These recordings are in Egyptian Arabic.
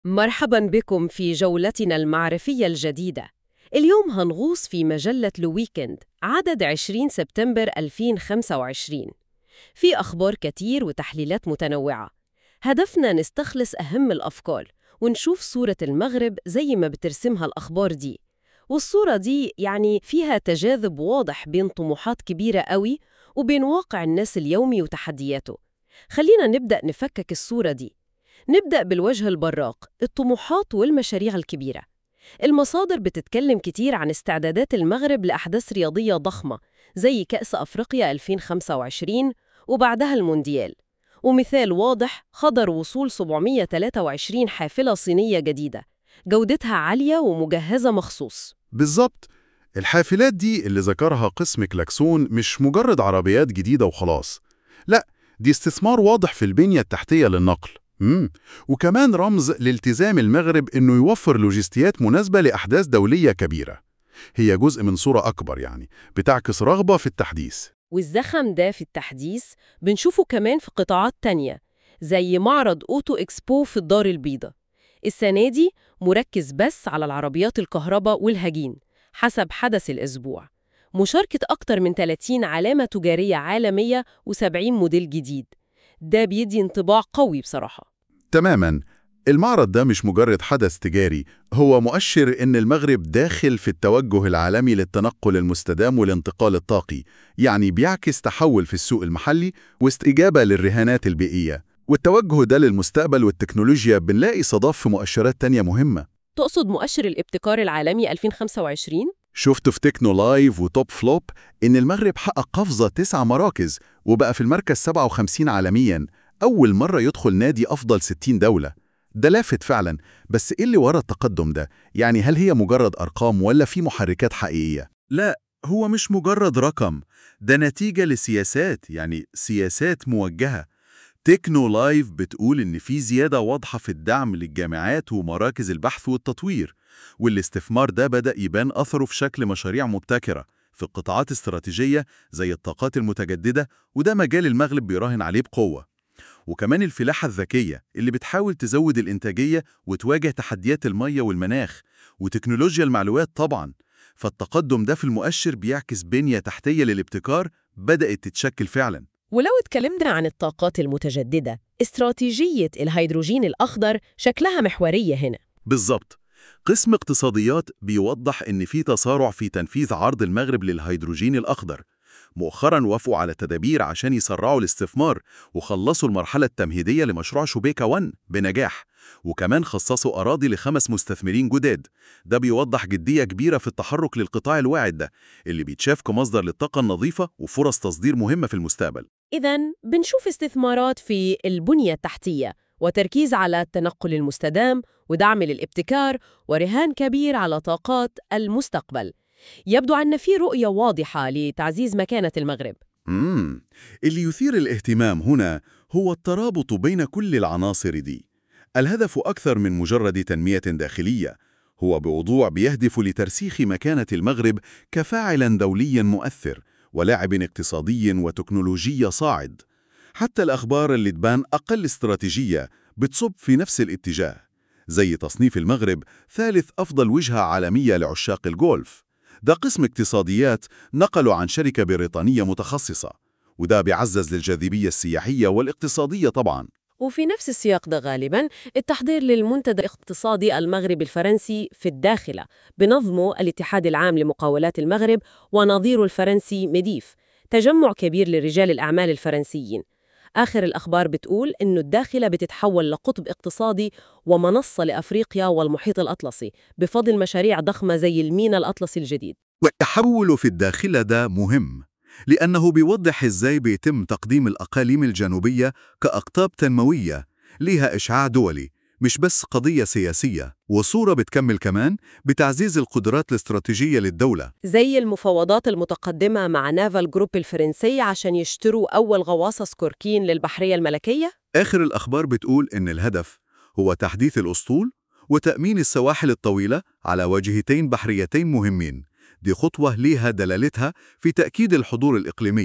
مرحبا بكم في جولتنا المعرفية الجديدة. اليوم هنغوص في مجلة لويكند عدد 20 سبتمبر 2025. في أخبار كتير وتحليلات متنوعة. هدفنا نستخلص أهم الأفكار ونشوف صورة المغرب زي ما بترسمها الأخبار دي. والصورة دي يعني فيها تجاذب واضح بين طموحات كبيرة قوي وبين واقع الناس اليومي وتحدياته. خلينا نبدأ نفكك الصورة دي. نبدأ بالوجه البراق الطموحات والمشاريع الكبيرة المصادر بتتكلم كتير عن استعدادات المغرب لأحداث رياضية ضخمة زي كأس أفريقيا 2025 وبعدها المونديال ومثال واضح خضر وصول 723 حافلة صينية جديدة جودتها عالية ومجهزة مخصوص بالظبط الحافلات دي اللي ذكرها قسم كلاكسون مش مجرد عربيات جديدة وخلاص لا دي استثمار واضح في البنية التحتية للنقل مم. وكمان رمز لالتزام المغرب إنه يوفر لوجستيات مناسبة لأحداث دولية كبيرة هي جزء من صورة أكبر يعني بتعكس رغبة في التحديث والزخم ده في التحديث بنشوفه كمان في قطاعات تانية زي معرض أوتو إكسبو في الدار البيضاء السنة دي مركز بس على العربيات الكهرباء والهجين حسب حدث الأسبوع مشاركة أكتر من 30 علامة تجارية عالمية و70 موديل جديد ده بيدي انطباع قوي بصراحة تماما المعرض ده مش مجرد حدث تجاري هو مؤشر إن المغرب داخل في التوجه العالمي للتنقل المستدام والانتقال الطاقي يعني بيعكس تحول في السوق المحلي واستجابة للرهانات البيئية والتوجه ده للمستقبل والتكنولوجيا بنلاقي صداف في مؤشرات تانية مهمة تقصد مؤشر الابتكار العالمي 2025؟ شفت في تكنو لايف وتوب فلوب إن المغرب حقق قفزة تسع مراكز وبقى في المركز 57 عالمياً أول مرة يدخل نادي أفضل 60 دولة ده لافت فعلاً بس إيه اللي ورا التقدم ده؟ يعني هل هي مجرد أرقام ولا في محركات حقيقية؟ لا هو مش مجرد رقم ده نتيجة لسياسات يعني سياسات موجهة تكنو لايف بتقول إن في زيادة واضحة في الدعم للجامعات ومراكز البحث والتطوير والاستثمار ده بدأ يبان أثره في شكل مشاريع مبتكرة في قطاعات استراتيجية زي الطاقات المتجددة وده مجال المغرب بيراهن عليه بقوة وكمان الفلاحة الذكية اللي بتحاول تزود الإنتاجية وتواجه تحديات المية والمناخ وتكنولوجيا المعلومات طبعاً فالتقدم ده في المؤشر بيعكس بنية تحتية للابتكار بدأت تتشكل فعلاً ولو اتكلمنا عن الطاقات المتجددة استراتيجية الهيدروجين الأخضر شكلها محورية هنا بالظبط قسم اقتصاديات بيوضح إن في تسارع في تنفيذ عرض المغرب للهيدروجين الأخضر مؤخرا وافقوا على تدابير عشان يسرعوا الاستثمار وخلصوا المرحلة التمهيدية لمشروع شوبيكا 1 بنجاح وكمان خصصوا أراضي لخمس مستثمرين جداد ده بيوضح جدية كبيرة في التحرك للقطاع الواعد ده اللي بيتشاف كمصدر للطاقة النظيفة وفرص تصدير مهمة في المستقبل إذا بنشوف استثمارات في البنية التحتية وتركيز على التنقل المستدام ودعم للابتكار ورهان كبير على طاقات المستقبل يبدو أن في رؤية واضحة لتعزيز مكانة المغرب مم. اللي يثير الاهتمام هنا هو الترابط بين كل العناصر دي الهدف أكثر من مجرد تنمية داخلية هو بوضوح بيهدف لترسيخ مكانة المغرب كفاعل دولي مؤثر ولاعب اقتصادي وتكنولوجي صاعد حتى الأخبار اللي تبان أقل استراتيجية بتصب في نفس الاتجاه زي تصنيف المغرب ثالث أفضل وجهة عالمية لعشاق الجولف ده قسم اقتصاديات نقلوا عن شركة بريطانية متخصصة وده بيعزز للجاذبية السياحية والاقتصادية طبعاً وفي نفس السياق ده غالبا التحضير للمنتدى الاقتصادي المغربي الفرنسي في الداخلة بنظمه الاتحاد العام لمقاولات المغرب ونظيره الفرنسي ميديف تجمع كبير لرجال الأعمال الفرنسيين آخر الأخبار بتقول إنه الداخلة بتتحول لقطب اقتصادي ومنصة لأفريقيا والمحيط الأطلسي بفضل مشاريع ضخمة زي المينا الأطلسي الجديد والتحول في الداخلة ده مهم لأنه بيوضح إزاي بيتم تقديم الأقاليم الجنوبية كأقطاب تنموية ليها إشعاع دولي مش بس قضية سياسية وصورة بتكمل كمان بتعزيز القدرات الاستراتيجية للدولة زي المفاوضات المتقدمة مع نافال جروب الفرنسي عشان يشتروا أول غواصة سكوركين للبحرية الملكية آخر الأخبار بتقول إن الهدف هو تحديث الأسطول وتأمين السواحل الطويلة على واجهتين بحريتين مهمين دي خطوة ليها دلالتها في تأكيد الحضور الإقليمي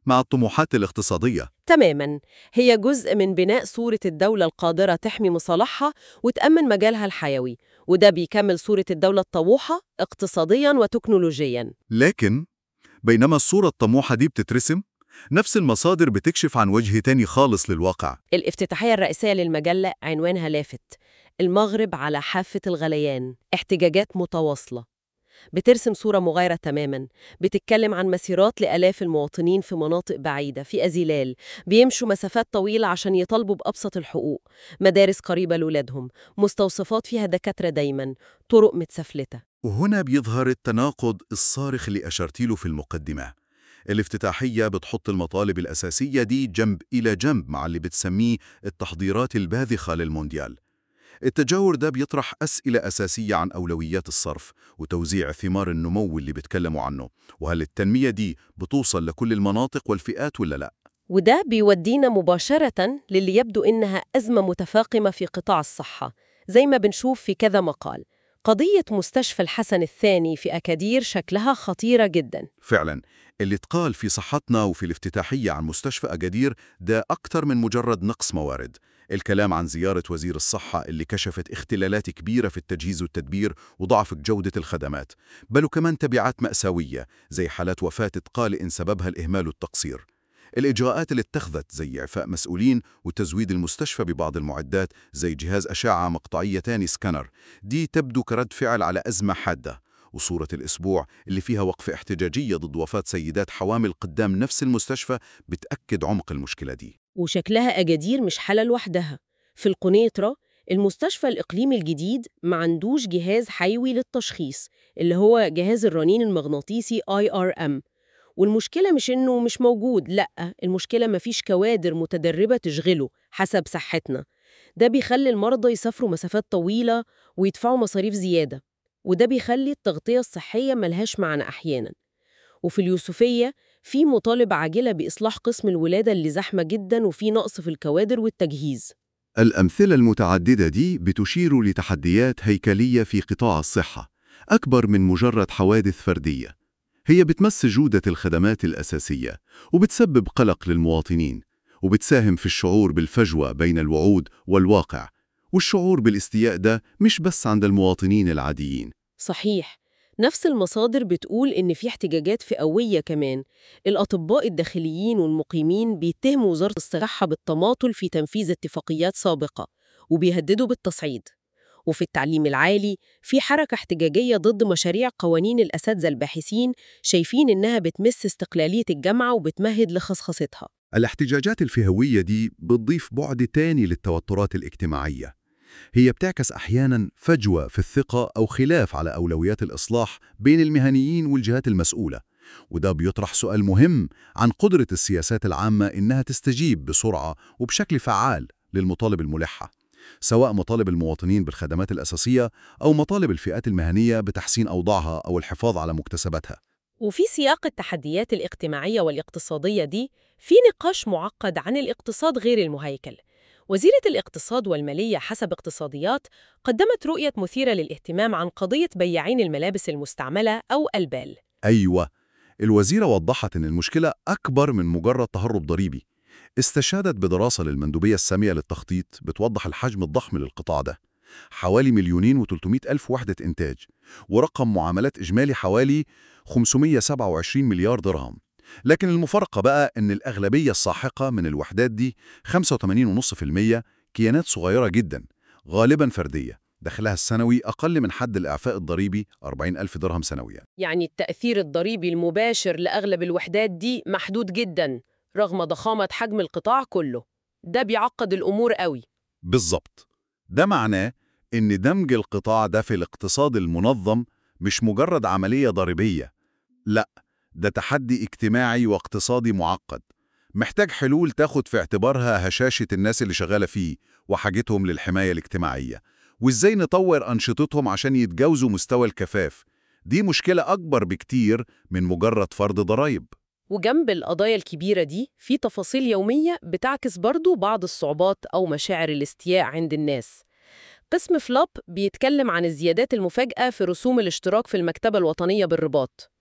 مع الطموحات الاقتصادية تماما هي جزء من بناء صورة الدولة القادرة تحمي مصالحها وتأمن مجالها الحيوي وده بيكمل صورة الدولة الطموحة اقتصاديا وتكنولوجيا لكن بينما الصورة الطموحة دي بتترسم نفس المصادر بتكشف عن وجه تاني خالص للواقع الافتتاحية الرئيسية للمجلة عنوانها لافت المغرب على حافة الغليان احتجاجات متواصلة بترسم صورة مغايرة تماما بتتكلم عن مسيرات لآلاف المواطنين في مناطق بعيدة في أزيلال بيمشوا مسافات طويلة عشان يطالبوا بأبسط الحقوق مدارس قريبة لولادهم مستوصفات فيها دكاترة دايما طرق متسفلتة وهنا بيظهر التناقض الصارخ اللي أشرت له في المقدمة الافتتاحية بتحط المطالب الأساسية دي جنب إلى جنب مع اللي بتسميه التحضيرات الباذخة للمونديال التجاور ده بيطرح أسئلة أساسية عن أولويات الصرف وتوزيع ثمار النمو اللي بيتكلموا عنه وهل التنمية دي بتوصل لكل المناطق والفئات ولا لا؟ وده بيودينا مباشرة للي يبدو إنها أزمة متفاقمة في قطاع الصحة زي ما بنشوف في كذا مقال قضية مستشفى الحسن الثاني في أكادير شكلها خطيرة جدا فعلا اللي اتقال في صحتنا وفي الافتتاحية عن مستشفى أجادير ده أكتر من مجرد نقص موارد الكلام عن زيارة وزير الصحة اللي كشفت اختلالات كبيرة في التجهيز والتدبير وضعف جودة الخدمات بل وكمان تبعات مأساوية زي حالات وفاة اتقال إن سببها الإهمال والتقصير الإجراءات اللي اتخذت زي إعفاء مسؤولين وتزويد المستشفى ببعض المعدات زي جهاز أشعة مقطعية تاني سكانر دي تبدو كرد فعل على أزمة حادة وصورة الأسبوع اللي فيها وقفة احتجاجية ضد وفاة سيدات حوامل قدام نفس المستشفى بتأكد عمق المشكلة دي وشكلها أجادير مش حالة لوحدها في القنيطرة المستشفى الإقليمي الجديد ما عندوش جهاز حيوي للتشخيص اللي هو جهاز الرنين المغناطيسي IRM والمشكلة مش إنه مش موجود لأ المشكلة مفيش كوادر متدربة تشغله حسب صحتنا ده بيخلي المرضى يسافروا مسافات طويلة ويدفعوا مصاريف زيادة وده بيخلي التغطية الصحية ملهاش معنى أحياناً وفي اليوسفية في مطالبة عاجلة بإصلاح قسم الولادة اللي زحمة جدا وفي نقص في الكوادر والتجهيز الأمثلة المتعددة دي بتشير لتحديات هيكلية في قطاع الصحة أكبر من مجرد حوادث فردية هي بتمس جودة الخدمات الأساسية وبتسبب قلق للمواطنين وبتساهم في الشعور بالفجوة بين الوعود والواقع والشعور بالاستياء ده مش بس عند المواطنين العاديين صحيح نفس المصادر بتقول إن في احتجاجات فئوية كمان الأطباء الداخليين والمقيمين بيتهموا وزارة الصحة بالتماطل في تنفيذ اتفاقيات سابقة وبيهددوا بالتصعيد وفي التعليم العالي في حركة احتجاجية ضد مشاريع قوانين الأساتذة الباحثين شايفين إنها بتمس استقلالية الجامعة وبتمهد لخصخصتها الاحتجاجات الفهوية دي بتضيف بعد تاني للتوترات الاجتماعية هي بتعكس أحياناً فجوة في الثقة أو خلاف على أولويات الإصلاح بين المهنيين والجهات المسؤولة وده بيطرح سؤال مهم عن قدرة السياسات العامة إنها تستجيب بسرعة وبشكل فعال للمطالب الملحة سواء مطالب المواطنين بالخدمات الأساسية أو مطالب الفئات المهنية بتحسين أوضاعها أو الحفاظ على مكتسباتها وفي سياق التحديات الاجتماعية والاقتصادية دي في نقاش معقد عن الاقتصاد غير المهيكل وزيرة الاقتصاد والمالية حسب اقتصاديات قدمت رؤية مثيرة للاهتمام عن قضية بياعين الملابس المستعملة أو البال أيوة الوزيرة وضحت إن المشكلة أكبر من مجرد تهرب ضريبي استشهدت بدراسة للمندوبية السامية للتخطيط بتوضح الحجم الضخم للقطاع ده حوالي مليونين وتلتمائة ألف وحدة إنتاج ورقم معاملات إجمالي حوالي 527 مليار درهم لكن المفارقة بقى إن الأغلبية الساحقة من الوحدات دي 85.5% كيانات صغيرة جدا غالبا فردية دخلها السنوي أقل من حد الإعفاء الضريبي 40 ألف درهم سنويا يعني التأثير الضريبي المباشر لأغلب الوحدات دي محدود جدا رغم ضخامة حجم القطاع كله ده بيعقد الأمور قوي بالظبط ده معناه إن دمج القطاع ده في الاقتصاد المنظم مش مجرد عملية ضريبية لا ده تحدي اجتماعي واقتصادي معقد محتاج حلول تاخد في اعتبارها هشاشة الناس اللي شغالة فيه وحاجتهم للحماية الاجتماعية وإزاي نطور أنشطتهم عشان يتجاوزوا مستوى الكفاف دي مشكلة أكبر بكتير من مجرد فرض ضرائب وجنب القضايا الكبيرة دي في تفاصيل يومية بتعكس برضو بعض الصعوبات أو مشاعر الاستياء عند الناس قسم فلوب بيتكلم عن الزيادات المفاجئة في رسوم الاشتراك في المكتبة الوطنية بالرباط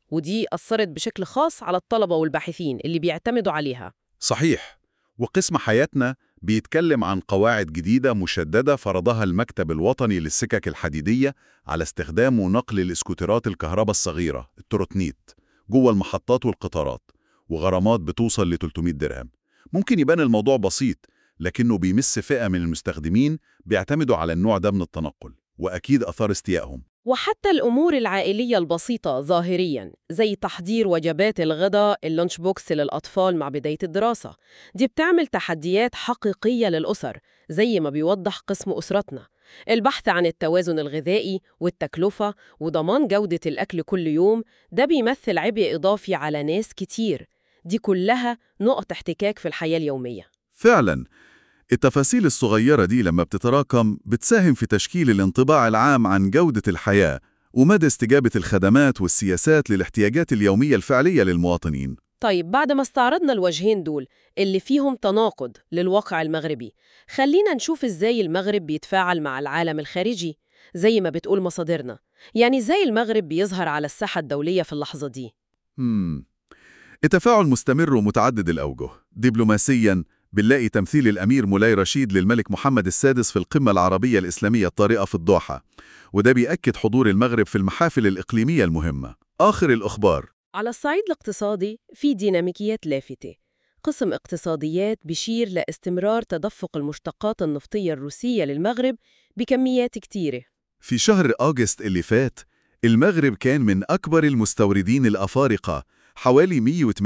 ودي أثرت بشكل خاص على الطلبة والباحثين اللي بيعتمدوا عليها صحيح وقسم حياتنا بيتكلم عن قواعد جديدة مشددة فرضها المكتب الوطني للسكك الحديدية على استخدام ونقل الاسكوترات الكهرباء الصغيرة التروتنيت جوه المحطات والقطارات وغرامات بتوصل ل 300 درهم ممكن يبان الموضوع بسيط لكنه بيمس فئة من المستخدمين بيعتمدوا على النوع ده من التنقل وأكيد أثار استيائهم وحتى الأمور العائلية البسيطة ظاهرياً زي تحضير وجبات الغداء اللانش بوكس للأطفال مع بداية الدراسة دي بتعمل تحديات حقيقية للأسر زي ما بيوضح قسم أسرتنا البحث عن التوازن الغذائي والتكلفة وضمان جودة الأكل كل يوم ده بيمثل عبء إضافي على ناس كتير دي كلها نقط احتكاك في الحياة اليومية فعلا التفاصيل الصغيرة دي لما بتتراكم بتساهم في تشكيل الانطباع العام عن جودة الحياة ومدى استجابة الخدمات والسياسات للاحتياجات اليومية الفعلية للمواطنين طيب بعد ما استعرضنا الوجهين دول اللي فيهم تناقض للواقع المغربي خلينا نشوف ازاي المغرب بيتفاعل مع العالم الخارجي زي ما بتقول مصادرنا يعني ازاي المغرب بيظهر على الساحة الدولية في اللحظة دي مم. التفاعل مستمر ومتعدد الأوجه دبلوماسياً بنلاقي تمثيل الأمير مولاي رشيد للملك محمد السادس في القمة العربية الإسلامية الطارئة في الدوحة وده بيأكد حضور المغرب في المحافل الإقليمية المهمة آخر الأخبار على الصعيد الاقتصادي في ديناميكيات لافتة قسم اقتصاديات بيشير لاستمرار تدفق المشتقات النفطية الروسية للمغرب بكميات كتيرة في شهر أغسطس اللي فات المغرب كان من أكبر المستوردين الأفارقة حوالي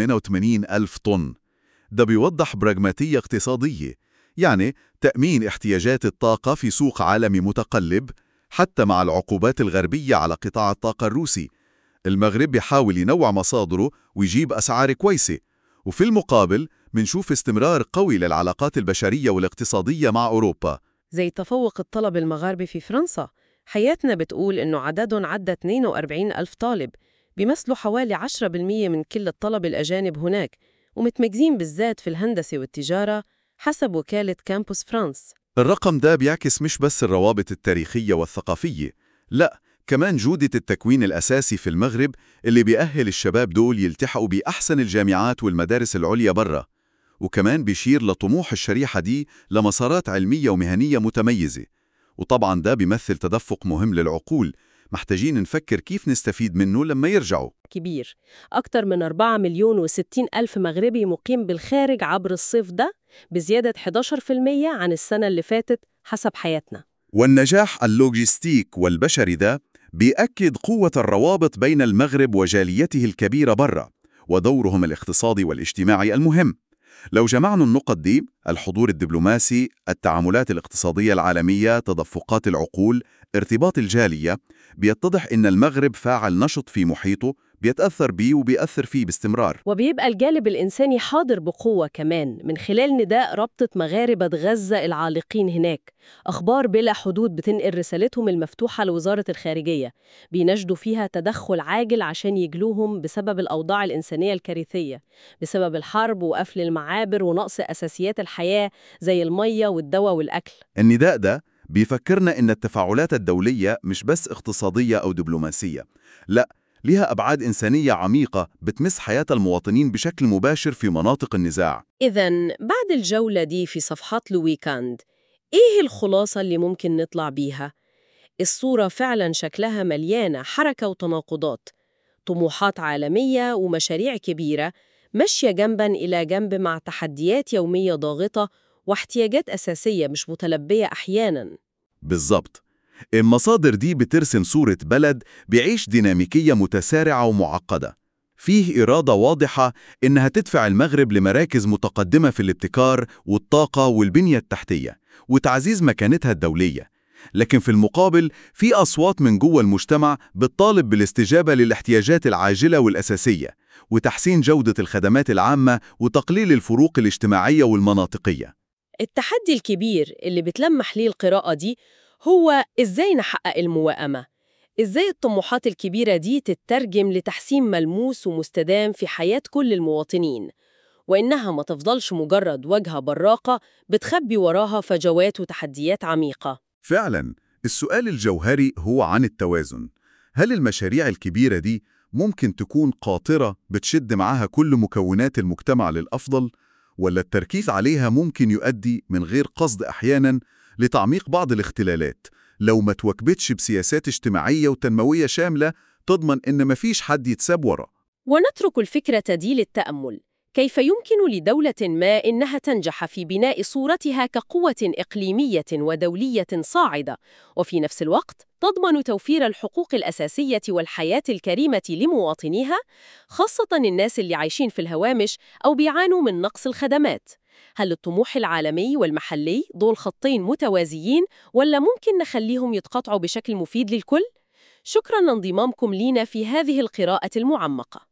188 ألف طن ده بيوضح براغماتية اقتصادية يعني تأمين احتياجات الطاقة في سوق عالمي متقلب حتى مع العقوبات الغربية على قطاع الطاقة الروسي المغرب بيحاول ينوع مصادره ويجيب أسعار كويسة وفي المقابل منشوف استمرار قوي للعلاقات البشرية والاقتصادية مع أوروبا زي تفوق الطلب المغاربي في فرنسا حياتنا بتقول إنه عددهم عدى 42 ألف طالب بيمثلوا حوالي 10% من كل الطلب الأجانب هناك ومتميزين بالذات في الهندسة والتجارة حسب وكالة كامبوس فرانس الرقم ده بيعكس مش بس الروابط التاريخية والثقافية لا كمان جودة التكوين الأساسي في المغرب اللي بيأهل الشباب دول يلتحقوا بأحسن الجامعات والمدارس العليا برا وكمان بيشير لطموح الشريحة دي لمسارات علمية ومهنية متميزة وطبعا ده بيمثل تدفق مهم للعقول محتاجين نفكر كيف نستفيد منه لما يرجعوا كبير أكثر من 4 مليون و60 ألف مغربي مقيم بالخارج عبر الصيف ده بزيادة 11% عن السنة اللي فاتت حسب حياتنا والنجاح اللوجستيك والبشري ده بيأكد قوة الروابط بين المغرب وجاليته الكبيرة برا ودورهم الاقتصادي والاجتماعي المهم لو جمعنا النقط دي الحضور الدبلوماسي، التعاملات الاقتصادية العالمية، تدفقات العقول، ارتباط الجالية بيتضح إن المغرب فاعل نشط في محيطه بيتأثر بيه وبيأثر فيه باستمرار وبيبقى الجانب الإنساني حاضر بقوة كمان من خلال نداء رابطة مغاربة غزة العالقين هناك أخبار بلا حدود بتنقل رسالتهم المفتوحة لوزارة الخارجية بينجدوا فيها تدخل عاجل عشان يجلوهم بسبب الأوضاع الإنسانية الكارثية بسبب الحرب وقفل المعابر ونقص أساسيات الحياة زي المية والدواء والأكل النداء ده بيفكرنا إن التفاعلات الدولية مش بس اقتصادية أو دبلوماسية لا ليها أبعاد إنسانية عميقة بتمس حياة المواطنين بشكل مباشر في مناطق النزاع إذا بعد الجولة دي في صفحات لويكاند إيه الخلاصة اللي ممكن نطلع بيها؟ الصورة فعلا شكلها مليانة حركة وتناقضات طموحات عالمية ومشاريع كبيرة ماشية جنبا إلى جنب مع تحديات يومية ضاغطة واحتياجات أساسية مش متلبية أحياناً بالظبط المصادر دي بترسم صورة بلد بيعيش ديناميكية متسارعة ومعقدة فيه إرادة واضحة إنها تدفع المغرب لمراكز متقدمة في الابتكار والطاقة والبنية التحتية وتعزيز مكانتها الدولية لكن في المقابل في أصوات من جوه المجتمع بتطالب بالاستجابة للاحتياجات العاجلة والأساسية وتحسين جودة الخدمات العامة وتقليل الفروق الاجتماعية والمناطقية التحدي الكبير اللي بتلمح ليه القراءة دي هو إزاي نحقق الموائمة؟ إزاي الطموحات الكبيرة دي تترجم لتحسين ملموس ومستدام في حياة كل المواطنين وإنها ما تفضلش مجرد واجهة براقة بتخبي وراها فجوات وتحديات عميقة فعلا السؤال الجوهري هو عن التوازن هل المشاريع الكبيرة دي ممكن تكون قاطرة بتشد معاها كل مكونات المجتمع للأفضل ولا التركيز عليها ممكن يؤدي من غير قصد أحياناً لتعميق بعض الاختلالات لو ما تواكبتش بسياسات اجتماعية وتنموية شاملة تضمن إن مفيش حد يتساب ورا ونترك الفكرة دي للتأمل كيف يمكن لدولة ما إنها تنجح في بناء صورتها كقوة إقليمية ودولية صاعدة وفي نفس الوقت تضمن توفير الحقوق الأساسية والحياة الكريمة لمواطنيها خاصة الناس اللي عايشين في الهوامش أو بيعانوا من نقص الخدمات هل الطموح العالمي والمحلي دول خطين متوازيين ولا ممكن نخليهم يتقاطعوا بشكل مفيد للكل؟ شكراً لانضمامكم لينا في هذه القراءة المعمقة